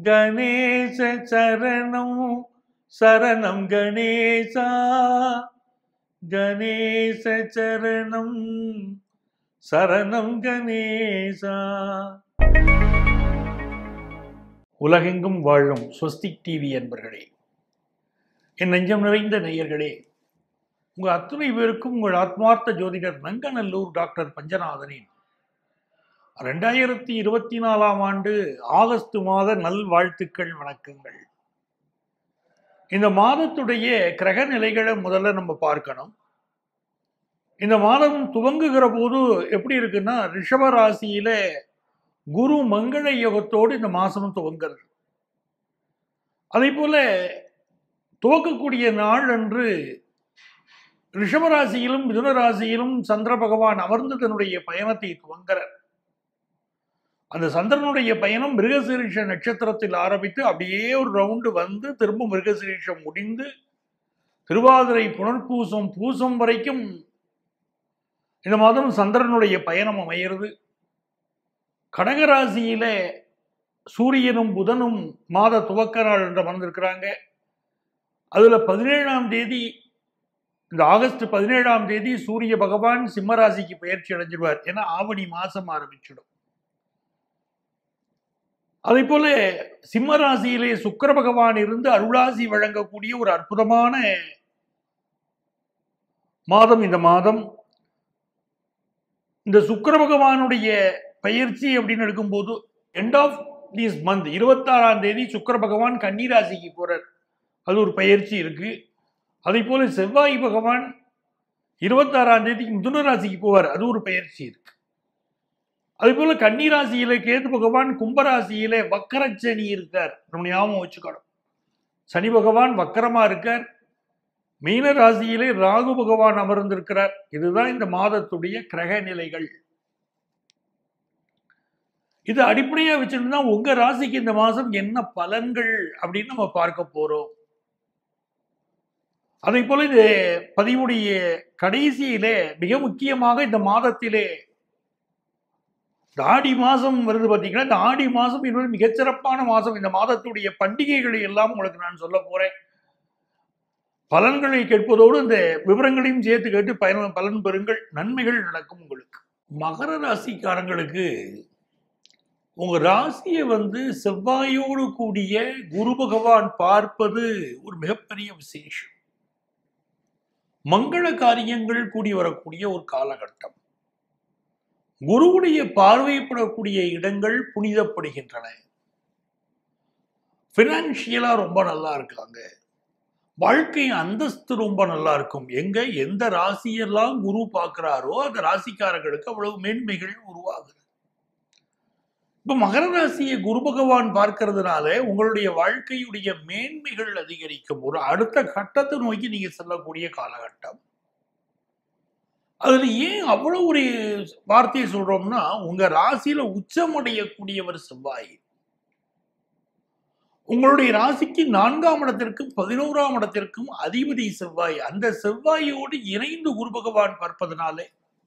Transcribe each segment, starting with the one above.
கணேச சரணம் சரணம் கணேசா கணேச சரணம் சரணம் கணேசா உலகெங்கும் வாழும் ஸ்வஸ்திக் டிவி என்பர்களே என் நெஞ்சம் நிறைந்த நேயர்களே உங்கள் அத்துணை பேருக்கும் உங்கள் ஆத்மார்த்த ஜோதிடர் நங்கநல்லூர் டாக்டர் பஞ்சநாதனின் ரெண்டாயிரத்தி இருபத்தி நாலாம் ஆண்டு ஆகஸ்ட் மாத நல்வாழ்த்துக்கள் வணக்கங்கள் இந்த மாதத்துடைய கிரக நிலைகளை முதல்ல நம்ம பார்க்கணும் இந்த மாதம் துவங்குகிற போது எப்படி இருக்குன்னா ரிஷப ராசியில குரு மங்கள யோகத்தோடு இந்த மாசம் துவங்குறது அதே போல துவக்கக்கூடிய நாள் அன்று ரிஷபராசியிலும் மிதுன ராசியிலும் சந்திர பகவான் அமர்ந்து தன்னுடைய பயணத்தை துவங்குறார் அந்த சந்திரனுடைய பயணம் மிருகசீரிஷ நட்சத்திரத்தில் ஆரம்பித்து அப்படியே ஒரு ரவுண்டு வந்து திரும்ப மிருகசீரிஷம் முடிந்து திருவாதிரை புனர்பூசம் பூசம் வரைக்கும் இந்த மாதம் சந்திரனுடைய பயணம் அமைகிறது கடகராசியில சூரியனும் புதனும் மாத துவக்க நாள் என்று அமர்ந்திருக்கிறாங்க அதுல பதினேழாம் தேதி இந்த ஆகஸ்ட் பதினேழாம் தேதி சூரிய பகவான் சிம்மராசிக்கு பயிற்சி அடைஞ்சிடுவார் ஏன்னா ஆவணி மாசம் ஆரம்பிச்சிடும் அதே போல சிம்ம ராசியிலே சுக்கர பகவான் இருந்து அருளாசி வழங்கக்கூடிய ஒரு அற்புதமான மாதம் இந்த மாதம் இந்த சுக்கர பகவானுடைய பயிற்சி அப்படின்னு எடுக்கும்போது எண்ட் ஆஃப் திஸ் மந்த் இருபத்தாறாம் தேதி சுக்கர பகவான் கன்னிராசிக்கு போறார் அது ஒரு பயிற்சி இருக்கு அதே போல செவ்வாய் பகவான் இருபத்தாறாம் தேதிக்கு மிதுன ராசிக்கு போவார் அது ஒரு பயிற்சி இருக்கு அதே போல கன்னிராசியில கேது பகவான் கும்பராசியில வக்கரச்சனி இருக்கார் நம்ம ஞாபகம் வச்சுக்கணும் சனி பகவான் வக்கரமா இருக்கார் மீன ராசியிலே ராகு பகவான் அமர்ந்திருக்கிறார் இதுதான் இந்த மாதத்துடைய கிரக நிலைகள் இது அடிப்படையா வச்சிருந்தா உங்க ராசிக்கு இந்த மாசம் என்ன பலன்கள் அப்படின்னு நம்ம பார்க்க போறோம் அதே போல இந்த பதிவுடைய கடைசியிலே மிக முக்கியமாக இந்த மாதத்திலே இந்த ஆடி மாசம் வருது பார்த்தீங்கன்னா இந்த ஆடி மாசம் என்பது மிகச்சிறப்பான மாசம் இந்த மாதத்துடைய பண்டிகைகளை எல்லாம் உங்களுக்கு நான் சொல்ல போறேன் பலன்களை கேட்பதோடு இந்த விவரங்களையும் சேர்த்து கேட்டு பயன் பலன் பெறுங்கள் நன்மைகள் நடக்கும் உங்களுக்கு மகர ராசிக்காரங்களுக்கு உங்க ராசியை வந்து செவ்வாயோடு கூடிய குரு பகவான் பார்ப்பது ஒரு மிகப்பெரிய விசேஷம் மங்கள காரியங்கள் கூடி வரக்கூடிய ஒரு காலகட்டம் குருவுடைய பார்வைப்படக்கூடிய இடங்கள் புனிதப்படுகின்றன பினான்சியலா ரொம்ப நல்லா இருக்காங்க வாழ்க்கை அந்தஸ்து ரொம்ப நல்லா இருக்கும் எங்க எந்த ராசியெல்லாம் குரு பார்க்கிறாரோ அந்த ராசிக்காரர்களுக்கு அவ்வளவு மேன்மைகள் உருவாகுது இப்ப மகர ராசியை குரு பகவான் பார்க்கறதுனால உங்களுடைய வாழ்க்கையுடைய மேன்மைகள் அதிகரிக்கும் ஒரு அடுத்த கட்டத்தை நோக்கி நீங்க செல்லக்கூடிய காலகட்டம் அதுல ஏன் அவ்வளவு ஒரு வார்த்தையை சொல்றோம்னா உங்க ராசியில உச்சமடையக்கூடியவர் செவ்வாய் உங்களுடைய ராசிக்கு நான்காம் இடத்திற்கும் பதினோராம் இடத்திற்கும் அதிபதி செவ்வாய் அந்த செவ்வாயோடு இணைந்து குரு பகவான் பார்ப்பதனாலே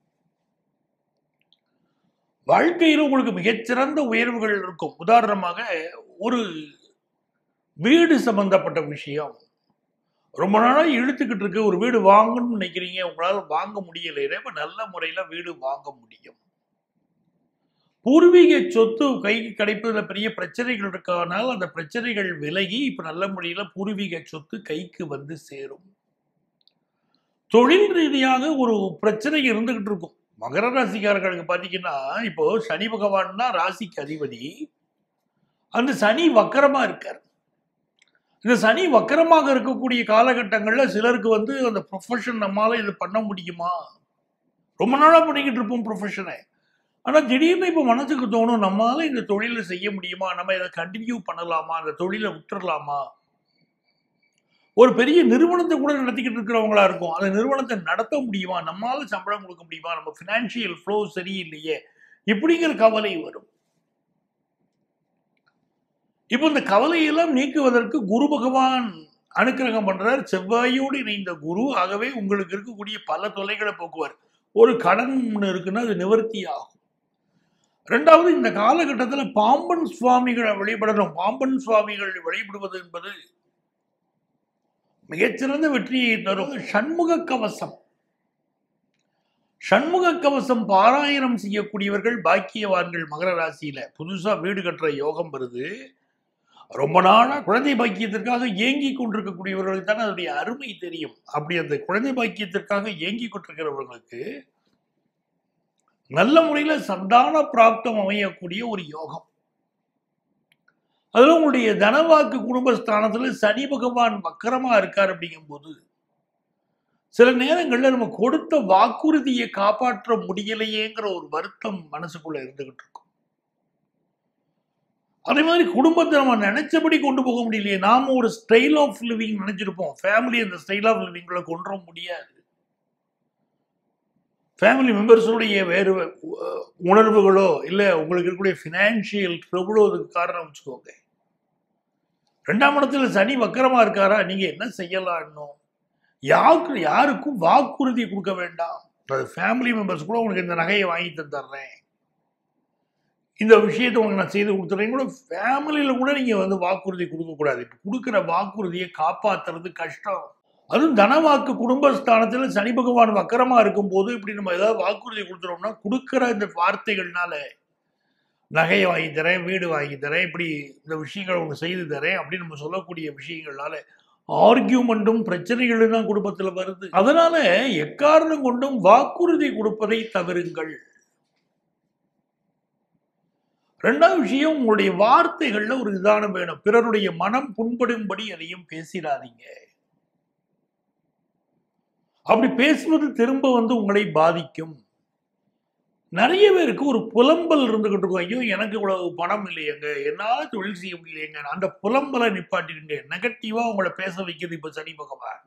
வாழ்க்கையில் உங்களுக்கு மிகச்சிறந்த உயர்வுகள் இருக்கும் உதாரணமாக ஒரு வீடு சம்பந்தப்பட்ட விஷயம் ரொம்ப நாளாக இழுத்துக்கிட்டு இருக்கு ஒரு வீடு வாங்கணும்னு நினைக்கிறீங்க உங்களால் வாங்க முடியல இப்ப நல்ல முறையில வீடு வாங்க முடியும் பூர்வீக சொத்து கைக்கு கிடைப்பதுல பெரிய பிரச்சனைகள் இருக்கனால அந்த பிரச்சனைகள் விலகி இப்ப நல்ல முறையில பூர்வீக சொத்து கைக்கு வந்து சேரும் தொழில் ரீதியாக ஒரு பிரச்சனை இருந்துகிட்டு இருக்கும் மகர ராசிக்காரர்களுக்கு பார்த்தீங்கன்னா இப்போ சனி பகவான் தான் ராசிக்கு அதிபதி அந்த சனி வக்கரமா இருக்கார் இந்த சனி வக்கரமாக இருக்கக்கூடிய காலகட்டங்களில் சிலருக்கு வந்து அந்த ப்ரொஃபஷன் நம்மளால இது பண்ண முடியுமா ரொம்ப நாளாக பண்ணிக்கிட்டு இருப்போம் ப்ரொஃபஷனை ஆனால் திடீர்னு இப்போ மனசுக்கு தோணும் நம்மளால இந்த தொழிலை செய்ய முடியுமா நம்ம இதை கண்டினியூ பண்ணலாமா அந்த தொழிலை விட்டுறலாமா ஒரு பெரிய நிறுவனத்தை கூட நடத்திக்கிட்டு இருக்கிறவங்களா இருக்கும் அந்த நிறுவனத்தை நடத்த முடியுமா நம்மளால சம்பளம் கொடுக்க முடியுமா நம்ம ஃபினான்ஷியல் ஃப்ளோ சரியில்லையே இப்படிங்கிற கவலை வரும் இப்போ இந்த கவலையெல்லாம் நீக்குவதற்கு குரு பகவான் அனுக்கிரகம் பண்றார் செவ்வாயோடு இணைந்த குரு ஆகவே உங்களுக்கு இருக்கக்கூடிய பல தொலைகளை போக்குவார் ஒரு கடன் ஒன்று இருக்குன்னா அது நிவர்த்தி ஆகும் ரெண்டாவது இந்த காலகட்டத்தில் பாம்பன் சுவாமிகளை வழிபடணும் பாம்பன் சுவாமிகள் வழிபடுவது என்பது மிகச்சிறந்த வெற்றியை தரும் சண்முக கவசம் சண்முக கவசம் பாராயணம் செய்யக்கூடியவர்கள் பாக்கியவான்கள் மகர ராசியில புதுசா வீடு கட்டுற யோகம் வருது ரொம்ப நாளா குழந்தை பாக்கியத்திற்காக ஏங்கி கொண்டிருக்கக்கூடியவர்களுக்கு தான் அதனுடைய அருமை தெரியும் அப்படி அந்த குழந்தை பாக்கியத்திற்காக ஏங்கி கொண்டிருக்கிறவர்களுக்கு நல்ல முறையில சந்தான பிராப்தம் அமையக்கூடிய ஒரு யோகம் அதுல உங்களுடைய தனவாக்கு குடும்பஸ்தானத்துல சனி பகவான் வக்கரமா இருக்கார் அப்படிங்கும்போது சில நேரங்கள்ல நம்ம கொடுத்த வாக்குறுதியை காப்பாற்ற முடியலையேங்கிற ஒரு வருத்தம் மனசுக்குள்ள இருந்துகிட்டு இருக்கும் அதே மாதிரி குடும்பத்தை நம்ம நினைச்சபடி கொண்டு போக முடியலையே நாம ஒரு ஸ்டைல் ஆஃப் லிவிங் நினைச்சிருப்போம் ஃபேமிலி அந்த ஸ்டைல் ஆஃப் லிவிங்ல கொண்டு வர முடியாது ஃபேமிலி மெம்பர்ஸுடைய வேறு அஹ், உணர்வுகளோ இல்லை உங்களுக்கு இருக்கக்கூடிய ஃபினான்ஷியல் ட்ரபிளோ அதுக்கு காரணம் வச்சுக்கோங்க ரெண்டாம் இடத்துல சனி வக்கரமா இருக்காரா நீங்க என்ன செய்யலாம் இன்னும் யாருக்கு யாருக்கும் வாக்குறுதி கொடுக்க வேண்டாம் அது ஃபேமிலி மெம்பர்ஸ் கூட உங்களுக்கு இந்த நகையை வாங்கி தந்துடுறேன் இந்த விஷயத்தை உங்களுக்கு நான் செய்து கொடுத்துறேன் கூட ஃபேமிலியில் கூட நீங்கள் வந்து வாக்குறுதி கொடுக்கக்கூடாது இப்போ கொடுக்குற வாக்குறுதியை காப்பாத்துறது கஷ்டம் அதுவும் தனவாக்கு குடும்பஸ்தானத்தில் சனி பகவான் வக்கரமா இருக்கும்போது இப்படி நம்ம ஏதாவது வாக்குறுதி கொடுத்துறோம்னா கொடுக்குற இந்த வார்த்தைகள்னால நகையை வாங்கி தரேன் வீடு வாங்கி தரேன் இப்படி இந்த விஷயங்களை உங்களுக்கு செய்து தரேன் அப்படின்னு நம்ம சொல்லக்கூடிய விஷயங்கள்னால ஆர்கியூமெண்ட்டும் பிரச்சனைகளும் தான் குடும்பத்தில் வருது அதனால எக்காரணம் கொண்டும் வாக்குறுதி கொடுப்பதை தவிருங்கள் ரெண்டாவது விஷயம் உங்களுடைய வார்த்தைகள்ல ஒரு நிதானம் வேணும் பிறருடைய மனம் புண்படும்படி எதையும் பேசிடாதீங்க அப்படி பேசுவது திரும்ப வந்து உங்களை பாதிக்கும் நிறைய பேருக்கு ஒரு புலம்பல் இருந்துகிட்டு இருக்கும் ஐயோ எனக்கு இவ்வளவு பணம் இல்லையேங்க என்னால தொழில் செய்ய முடியலையேங்க அந்த புலம்பலை நிப்பாட்டிடுங்க நெகட்டிவா உங்களை பேச வைக்கிறது இப்ப சனி பகவான்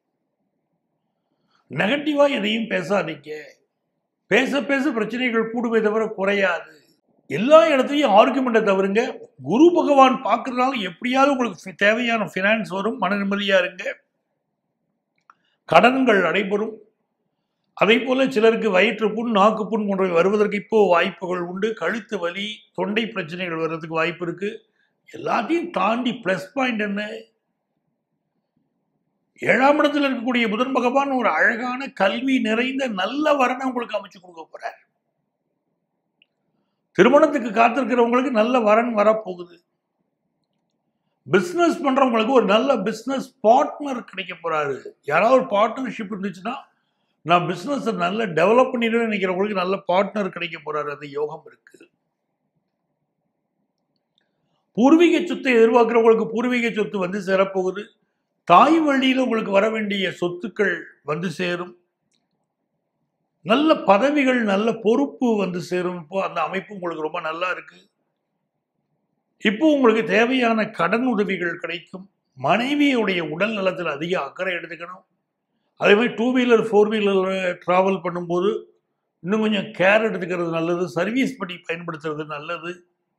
நெகட்டிவா எதையும் பேசாதீங்க பேச பேச பிரச்சனைகள் கூடுமே தவிர குறையாது எல்லா இடத்துலையும் ஆர்குமெண்ட்டை தவிருங்க குரு பகவான் பார்க்கறதுனால எப்படியாவது உங்களுக்கு ஃபி- தேவையான ஃபினான்ஸ் வரும் மன நிம்மதியா இருங்க கடன்கள் நடைபெறும் அதே போல சிலருக்கு வயிற்று புண் நாக்கு புண் போன்றவை வருவதற்கு இப்போ வாய்ப்புகள் உண்டு கழுத்து வலி தொண்டை பிரச்சனைகள் வர்றதுக்கு வாய்ப்பு இருக்கு எல்லாத்தையும் தாண்டி ப்ளஸ் பாயிண்ட் என்ன ஏழாம் இடத்துல இருக்கக்கூடிய புதன் பகவான் ஒரு அழகான கல்வி நிறைந்த நல்ல வரனை உங்களுக்கு அமைச்சு கொடுக்க போறார் திருமணத்துக்கு காத்திருக்கிறவங்களுக்கு நல்ல வரன் வரப்போகுது பிஸ்னஸ் பண்றவங்களுக்கு ஒரு நல்ல பிஸ்னஸ் பார்ட்னர் கிடைக்க போறாரு யாராவது ஒரு பார்ட்னர்ஷிப் இருந்துச்சுன்னா நான் பிஸ்னஸ் நல்ல டெவலப் பண்ணிடுவேன் நினைக்கிறவங்களுக்கு நல்ல பார்ட்னர் கிடைக்க போறாரு அந்த யோகம் இருக்கு பூர்வீக சொத்தை எதிர்பார்க்கிறவங்களுக்கு பூர்வீக சொத்து வந்து சேரப்போகுது தாய் வழியில் உங்களுக்கு வர வேண்டிய சொத்துக்கள் வந்து சேரும் நல்ல பதவிகள் நல்ல பொறுப்பு வந்து சேரும் இப்போ அந்த அமைப்பு உங்களுக்கு ரொம்ப நல்லா இருக்கு இப்போ உங்களுக்கு தேவையான கடன் உதவிகள் கிடைக்கும் மனைவியுடைய உடல் நலத்தில் அதிக அக்கறை எடுத்துக்கணும் அதே மாதிரி two wheeler four wheeler travel பண்ணும்போது இன்னும் கொஞ்சம் கேர் எடுத்துக்கிறது நல்லது சர்வீஸ் பண்ணி பயன்படுத்துறது நல்லது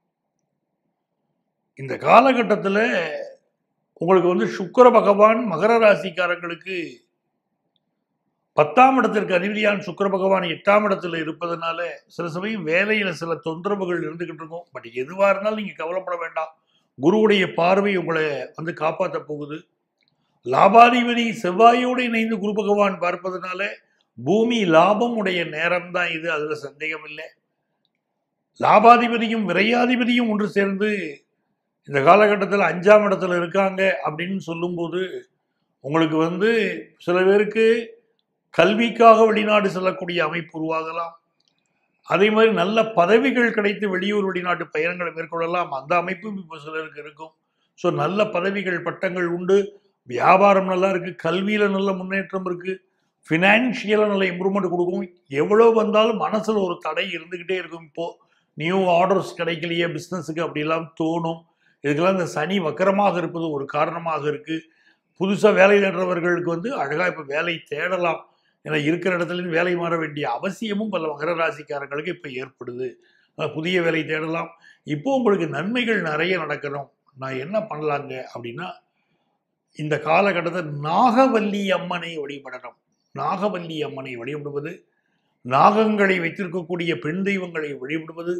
இந்த காலகட்டத்தில் உங்களுக்கு வந்து சுக்கிர பகவான் மகர ராசிக்காரங்களுக்கு பத்தாம் இடத்திற்கு அதிபதியான சுக்கிர பகவான் எட்டாம் இடத்துல இருப்பதனால சில சமயம் வேலையில சில தொந்தரவுகள் இருந்துகிட்டு இருக்கும் பட் எதுவா இருந்தாலும் நீங்க கவலைப்பட வேண்டாம் குருவுடைய பார்வை உங்களை வந்து காப்பாற்ற போகுது லாபாதிபதி செவ்வாயோடு இணைந்து குரு பகவான் பார்ப்பதனால பூமி லாபம் உடைய நேரம் தான் இது அதுல சந்தேகம் இல்லை லாபாதிபதியும் விரையாதிபதியும் ஒன்று சேர்ந்து இந்த காலகட்டத்தில் அஞ்சாம் இடத்துல இருக்காங்க அப்படின்னு சொல்லும்போது உங்களுக்கு வந்து சில பேருக்கு கல்விக்காக வெளிநாடு செல்லக்கூடிய அமைப்பு உருவாகலாம் அதே மாதிரி நல்ல பதவிகள் கிடைத்து வெளியூர் வெளிநாட்டு பயணங்களை மேற்கொள்ளலாம் அந்த அமைப்பும் இப்போ சிலருக்கு இருக்கும் ஸோ நல்ல பதவிகள் பட்டங்கள் உண்டு வியாபாரம் நல்லா இருக்கு கல்வியில நல்ல முன்னேற்றம் இருக்கு ஃபினான்ஷியலாக நல்ல இம்ப்ரூவ்மெண்ட் கொடுக்கும் எவ்வளோ வந்தாலும் மனசுல ஒரு தடை இருந்துகிட்டே இருக்கும் இப்போ நியூ ஆர்டர்ஸ் கிடைக்கலையே பிஸ்னஸுக்கு அப்படிலாம் தோணும் இதுக்கெல்லாம் இந்த சனி வக்கரமாக இருப்பது ஒரு காரணமாக இருக்கு புதுசாக வேலை தேடுறவர்களுக்கு வந்து அழகாக இப்போ வேலை தேடலாம் ஏன்னா இருக்கிற இடத்துல இருந்து வேலை மாற வேண்டிய அவசியமும் பல மகர ராசிக்காரங்களுக்கு இப்போ ஏற்படுது அஹ் புதிய வேலை தேடலாம் இப்போ உங்களுக்கு நன்மைகள் நிறைய நடக்கணும் நான் என்ன பண்ணலாங்க அப்படின்னா இந்த காலகட்டத்தில் நாகவல்லி அம்மனை வழிபடணும் நாகவல்லி அம்மனை வழிபடுவது நாகங்களை வைத்திருக்கக்கூடிய பெண் தெய்வங்களை வழிபடுவது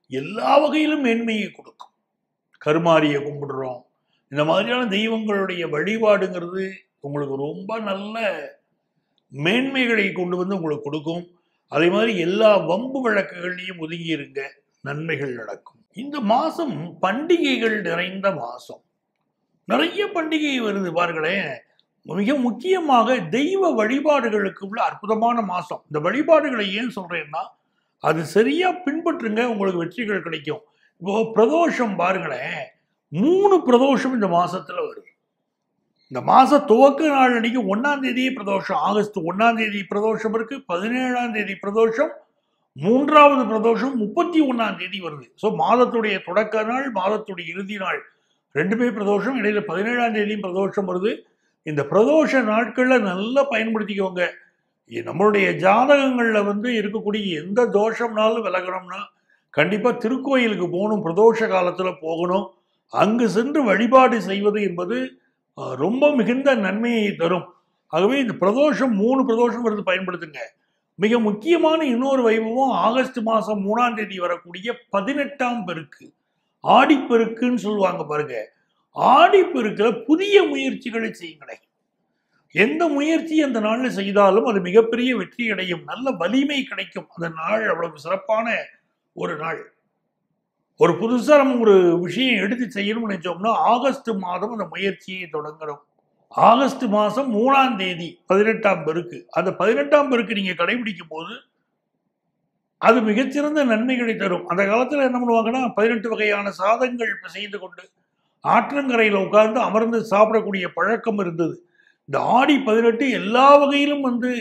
எல்லா வகையிலும் மேன்மையை கொடுக்கும் கருமாரியை கும்பிடுறோம் இந்த மாதிரியான தெய்வங்களுடைய வழிபாடுங்கிறது உங்களுக்கு ரொம்ப நல்ல மேன்மைகளை கொண்டு வந்து உங்களுக்கு கொடுக்கும் அதே மாதிரி எல்லா வம்பு வழக்குகள்லையும் ஒதுங்கி இருங்க நன்மைகள் நடக்கும் இந்த மாசம் பண்டிகைகள் நிறைந்த மாசம் நிறைய பண்டிகை வருது பாருங்களேன் மிக முக்கியமாக தெய்வ வழிபாடுகளுக்கு உள்ள அற்புதமான மாசம் இந்த வழிபாடுகளை ஏன் சொல்றேன்னா அது சரியா பின்பற்றுங்க உங்களுக்கு வெற்றிகள் கிடைக்கும் இப்போ பிரதோஷம் பாருங்களேன் மூணு பிரதோஷம் இந்த மாசத்துல வருது இந்த மாச துவக்க நாள் அன்னைக்கு ஒன்னாம் தேதியே பிரதோஷம் ஆகஸ்ட் ஒன்னாம் தேதி பிரதோஷம் இருக்கு பதினேழாம் தேதி பிரதோஷம் மூன்றாவது பிரதோஷம் முப்பத்தி ஒன்னாம் தேதி வருது ஸோ மாதத்துடைய தொடக்க நாள் மாதத்துடைய இறுதி நாள் ரெண்டுமே பிரதோஷம் இடையில பதினேழாம் தேதியும் பிரதோஷம் வருது இந்த பிரதோஷ நாட்கள்ல நல்லா பயன்படுத்திக்கோங்க இ- நம்மளுடைய ஜாதகங்கள்ல வந்து இருக்கக்கூடிய எந்த தோஷம்னாலும் விலகணும்னா கண்டிப்பா திருக்கோயிலுக்கு போகணும் பிரதோஷ காலத்துல போகணும் அங்கு சென்று வழிபாடு செய்வது என்பது அஹ், ரொம்ப மிகுந்த நன்மையை தரும் ஆகவே இந்த பிரதோஷம் மூணு பிரதோஷம் வருது பயன்படுத்துங்க மிக முக்கியமான இன்னொரு வைபவம் ஆகஸ்ட் மாதம் மூணாம் தேதி வரக்கூடிய பதினெட்டாம் பெருக்கு ஆடிப்பெருக்குன்னு சொல்லுவாங்க பாருங்க ஆடிப்பெருக்கில் புதிய முயற்சிகளை செய்யுங்களேன் எந்த முயற்சி அந்த நாளில் செய்தாலும் அது மிகப்பெரிய வெற்றி அடையும் நல்ல வலிமை கிடைக்கும் அந்த நாள் அவ்வளவு சிறப்பான ஒரு நாள் ஒரு புதுசா நம்ம ஒரு விஷயம் எடுத்து செய்யணும்னு நினைச்சோம்னா ஆகஸ்ட் மாதம் அந்த முயற்சியை தொடங்கணும் ஆகஸ்ட் மாதம் மூணாம் தேதி பதினெட்டாம் பெருக்கு அந்த பதினெட்டாம் பெருக்கு நீங்க கடைபிடிக்கும் போது அது மிகச்சிறந்த நன்மைகளை தரும் அந்த காலத்துல என்ன பண்ணுவாங்கன்னா பதினெட்டு வகையான சாதங்கள் செய்து கொண்டு ஆற்றங்கரையில் உட்கார்ந்து அமர்ந்து சாப்பிடக்கூடிய பழக்கம் இருந்தது இந்த ஆடி பதினெட்டு எல்லா வகையிலும் வந்து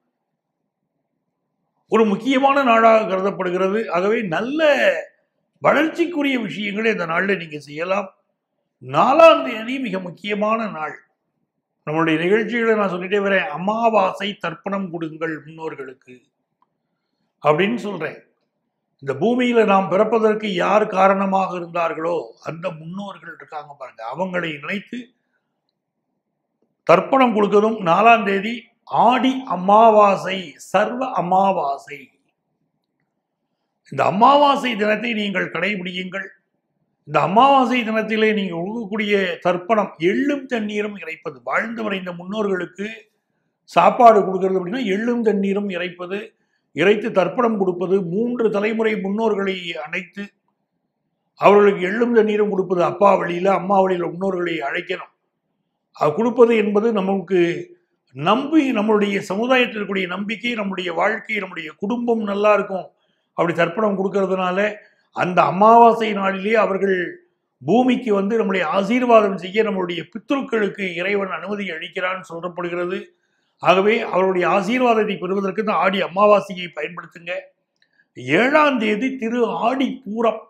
ஒரு முக்கியமான நாளாக கருதப்படுகிறது ஆகவே நல்ல வளர்ச்சிக்குரிய விஷயங்களை இந்த நாளில் நீங்க செய்யலாம் நாலாம் தேதி மிக முக்கியமான நாள் நம்மளுடைய நிகழ்ச்சிகளை நான் சொல்லிட்டே வரேன் அமாவாசை தர்ப்பணம் கொடுங்கள் முன்னோர்களுக்கு அப்படின்னு சொல்றேன் இந்த பூமியில நாம் பிறப்பதற்கு யார் காரணமாக இருந்தார்களோ அந்த முன்னோர்கள் இருக்காங்க பாருங்க அவங்களை நினைத்து தர்ப்பணம் கொடுக்கணும் நாலாம் தேதி ஆடி அமாவாசை சர்வ அமாவாசை இந்த அமாவாசை தினத்தை நீங்கள் கடைபிடியுங்கள் இந்த அமாவாசை தினத்திலே நீங்கள் ஒழுகக்கூடிய தர்ப்பணம் எள்ளும் தண்ணீரும் இறைப்பது வாழ்ந்து வரைந்த முன்னோர்களுக்கு சாப்பாடு கொடுக்கறது அப்படின்னா எள்ளும் தண்ணீரும் இறைப்பது இறைத்து தர்ப்பணம் கொடுப்பது மூன்று தலைமுறை முன்னோர்களை அழைத்து அவர்களுக்கு எள்ளும் தண்ணீரும் கொடுப்பது அப்பா வழியில அம்மா வழியில முன்னோர்களை அழைக்கணும் அது கொடுப்பது என்பது நமக்கு நம்பி நம்மளுடைய சமுதாயத்தில் இருக்கக்கூடிய நம்பிக்கை நம்முடைய வாழ்க்கை நம்முடைய குடும்பம் நல்லா இருக்கும் அப்படி தர்ப்பணம் கொடுக்கறதுனால அந்த அமாவாசை நாளிலே அவர்கள் பூமிக்கு வந்து நம்முடைய ஆசீர்வாதம் செய்ய நம்மளுடைய பித்ருக்களுக்கு இறைவன் அனுமதி அளிக்கிறான்னு சொல்லப்படுகிறது ஆகவே அவருடைய ஆசீர்வாதத்தை பெறுவதற்கு இந்த ஆடி அமாவாசையை பயன்படுத்துங்க ஏழாம் தேதி திரு ஆடி பூரம்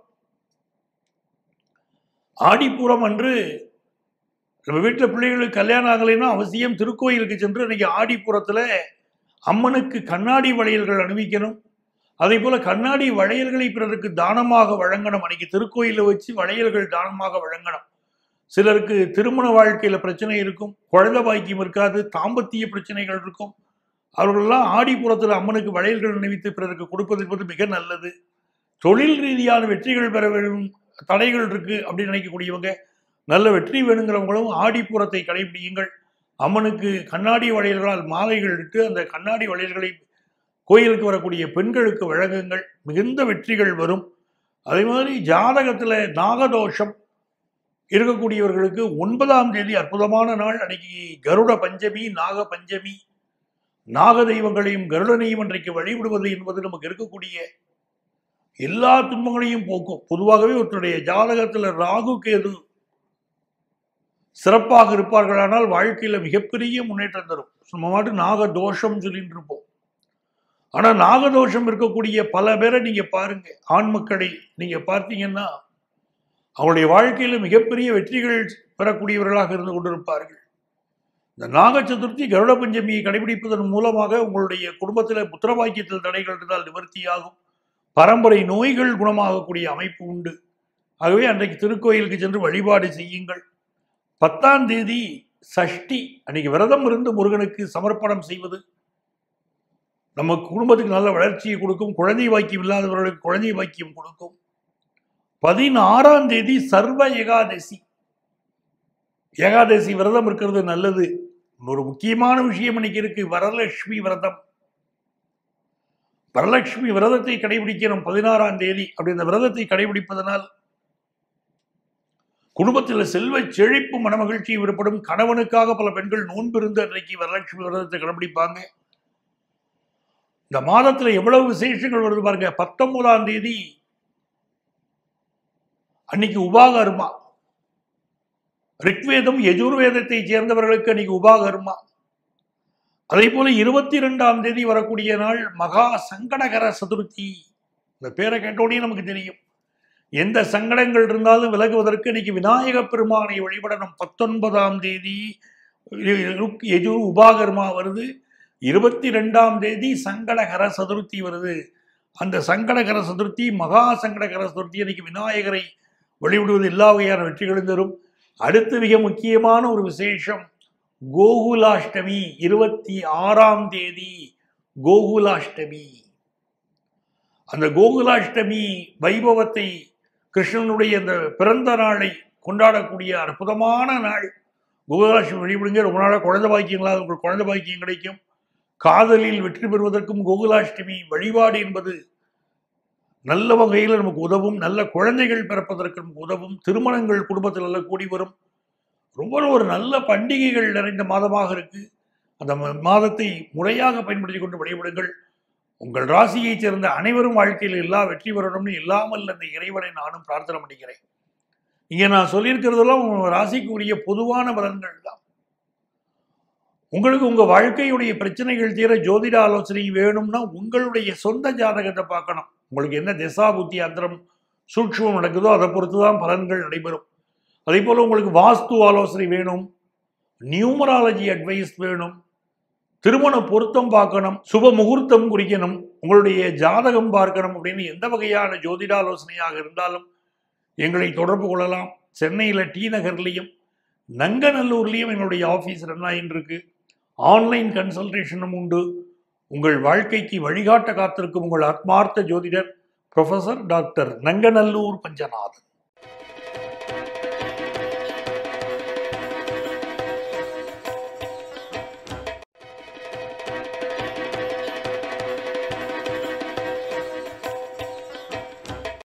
ஆடிப்பூரம் அன்று நம்ம வீட்டில் பிள்ளைகளுக்கு கல்யாணம் ஆகலைன்னா அவசியம் திருக்கோயிலுக்கு சென்று இன்னைக்கு ஆடிப்புறத்தில் அம்மனுக்கு கண்ணாடி வளையல்கள் அணிவிக்கணும் அதே போல கண்ணாடி வளையல்களை பிறருக்கு தானமாக வழங்கணும் அன்னைக்கு திருக்கோயிலை வச்சு வளையல்கள் தானமாக வழங்கணும் சிலருக்கு திருமண வாழ்க்கையில பிரச்சனை இருக்கும் குழந்தை பாக்கியம் இருக்காது தாம்பத்திய பிரச்சனைகள் இருக்கும் அவர்களெல்லாம் ஆடிப்புறத்தில் அம்மனுக்கு வளையல்கள் அணிவித்து பிறருக்கு கொடுப்பது என்பது மிக நல்லது தொழில் ரீதியான வெற்றிகள் பெற வேண்டும் தடைகள் இருக்கு அப்படின்னு நினைக்கக்கூடியவங்க நல்ல வெற்றி வேணுங்கிறவங்களும் ஆடிப்புறத்தை கடைபிடியுங்கள் அம்மனுக்கு கண்ணாடி வளையல்களால் மாலைகள் இட்டு அந்த கண்ணாடி வளையல்களை கோயிலுக்கு வரக்கூடிய பெண்களுக்கு வழங்குங்கள் மிகுந்த வெற்றிகள் வரும் அதே மாதிரி ஜாதகத்தில் நாகதோஷம் இருக்கக்கூடியவர்களுக்கு ஒன்பதாம் தேதி அற்புதமான நாள் அன்னைக்கு கருட பஞ்சமி நாக பஞ்சமி நாக தெய்வங்களையும் கருடனையும் அன்றைக்கு வழிபடுவது என்பது நமக்கு இருக்கக்கூடிய எல்லா துன்பங்களையும் போக்கும் பொதுவாகவே ஒருத்தருடைய ஜாதகத்தில் ராகு கேது சிறப்பாக இருப்பார்களானால் வாழ்க்கையில மிகப்பெரிய முன்னேற்றம் தரும் நம்ம மாட்டு நாக தோஷம் சொல்லிட்டு இருப்போம் ஆனா நாகதோஷம் இருக்கக்கூடிய பல பேரை நீங்க பாருங்க ஆண் மக்களை நீங்க பார்த்தீங்கன்னா அவங்களுடைய வாழ்க்கையில மிகப்பெரிய வெற்றிகள் பெறக்கூடியவர்களாக இருந்து கொண்டிருப்பார்கள் இந்த நாக சதுர்த்தி கருட பஞ்சமியை கடைபிடிப்பதன் மூலமாக உங்களுடைய குடும்பத்தில் புத்திரவாக்கியத்தில் தடைகள் இருந்தால் நிவர்த்தியாகும் பரம்பரை நோய்கள் குணமாகக்கூடிய அமைப்பு உண்டு ஆகவே அன்றைக்கு திருக்கோயிலுக்கு சென்று வழிபாடு செய்யுங்கள் பத்தாம் தேதி சஷ்டி அன்னைக்கு விரதம் இருந்து முருகனுக்கு சமர்ப்பணம் செய்வது நம்ம குடும்பத்துக்கு நல்ல வளர்ச்சியை கொடுக்கும் குழந்தை பாக்கியம் இல்லாதவர்களுக்கு குழந்தை பாக்கியம் கொடுக்கும் பதினாறாம் தேதி சர்வ ஏகாதசி ஏகாதசி விரதம் இருக்கிறது நல்லது ஒரு முக்கியமான விஷயம் இன்னைக்கு இருக்கு வரலட்சுமி விரதம் வரலட்சுமி விரதத்தை கடைபிடிக்கணும் பதினாறாம் தேதி அப்படி இந்த விரதத்தை கடைபிடிப்பதனால் குடும்பத்தில் செல்வ செழிப்பு மனமகிழ்ச்சி விருப்படும் கணவனுக்காக பல பெண்கள் நோன்பிருந்து அன்றைக்கு வரலட்சுமி விரதத்தை கடைபிடிப்பாங்க இந்த மாதத்துல எவ்வளவு விசேஷங்கள் வருது பாருங்க பத்தொன்பதாம் தேதி அன்னைக்கு உபாகர்மா ரிக்வேதம் யஜுர்வேதத்தை சேர்ந்தவர்களுக்கு அன்னைக்கு உபாகர்மா அதே போல இருபத்தி ரெண்டாம் தேதி வரக்கூடிய நாள் மகா சங்கடகர சதுர்த்தி இந்த பேரை கேட்டோடனே நமக்கு தெரியும் எந்த சங்கடங்கள் இருந்தாலும் விலகுவதற்கு இன்னைக்கு விநாயக பெருமானை வழிபடணும் பத்தொன்பதாம் தேதி எஜு உபாகர்மா வருது இருபத்தி ரெண்டாம் தேதி சங்கடகர சதுர்த்தி வருது அந்த சங்கடகர சதுர்த்தி மகா சங்கடகர சதுர்த்தி அன்னைக்கு விநாயகரை வழிபடுவது எல்லா வகையான வெற்றிகளும் தரும் அடுத்து மிக முக்கியமான ஒரு விசேஷம் கோகுலாஷ்டமி இருபத்தி ஆறாம் தேதி கோகுலாஷ்டமி அந்த கோகுலாஷ்டமி வைபவத்தை கிருஷ்ணனுடைய அந்த பிறந்த நாளை கொண்டாடக்கூடிய அற்புதமான நாள் கோகுலாஷ்டமி வழிபடுங்க ரொம்ப நாளாக குழந்தை பாக்கியங்களா உங்களுக்கு குழந்தை பாக்கியம் கிடைக்கும் காதலில் வெற்றி பெறுவதற்கும் கோகுலாஷ்டமி வழிபாடு என்பது நல்ல வகையில் நமக்கு உதவும் நல்ல குழந்தைகள் பிறப்பதற்கு நமக்கு உதவும் திருமணங்கள் குடும்பத்தில் எல்லாம் கூடி வரும் ரொம்ப ஒரு நல்ல பண்டிகைகள் நிறைந்த மாதமாக இருக்கு அந்த ம- மாதத்தை முறையாக பயன்படுத்தி கொண்டு வழிபடுங்கள் உங்கள் ராசியைச் சேர்ந்த அனைவரும் வாழ்க்கையில் எல்லா வெற்றி பெறணும்னு இல்லாமல் அந்த இறைவனை நானும் பிரார்த்தனை பண்ணிக்கிறேன் இங்க நான் சொல்லியிருக்கிறதெல்லாம் உங்க ராசிக்கு உரிய பொதுவான பலன்கள் தான் உங்களுக்கு உங்க வாழ்க்கையுடைய பிரச்சனைகள் தீர ஜோதிட ஆலோசனை வேணும்னா உங்களுடைய சொந்த ஜாதகத்தை பார்க்கணும் உங்களுக்கு என்ன திசா புத்தி அந்தரம் சூட்சுமம் நடக்குதோ அதை பொறுத்து தான் பலன்கள் நடைபெறும் அதே போல உங்களுக்கு வாஸ்து ஆலோசனை வேணும் நியூமராலஜி அட்வைஸ் வேணும் திருமண பொருத்தம் பார்க்கணும் சுப முகூர்த்தம் குறிக்கணும் உங்களுடைய ஜாதகம் பார்க்கணும் அப்படின்னு எந்த வகையான ஜோதிட ஆலோசனையாக இருந்தாலும் எங்களை தொடர்பு கொள்ளலாம் சென்னையில் டி நகர்லையும் நங்கநல்லூர்லேயும் எங்களுடைய ஆஃபீஸ் ரன் ஆகிட்டு இருக்கு ஆன்லைன் கன்சல்டேஷனும் உண்டு உங்கள் வாழ்க்கைக்கு வழிகாட்ட காத்திருக்கும் உங்கள் ஆத்மார்த்த ஜோதிடர் ப்ரொஃபசர் டாக்டர் நங்கநல்லூர் பஞ்சநாதன்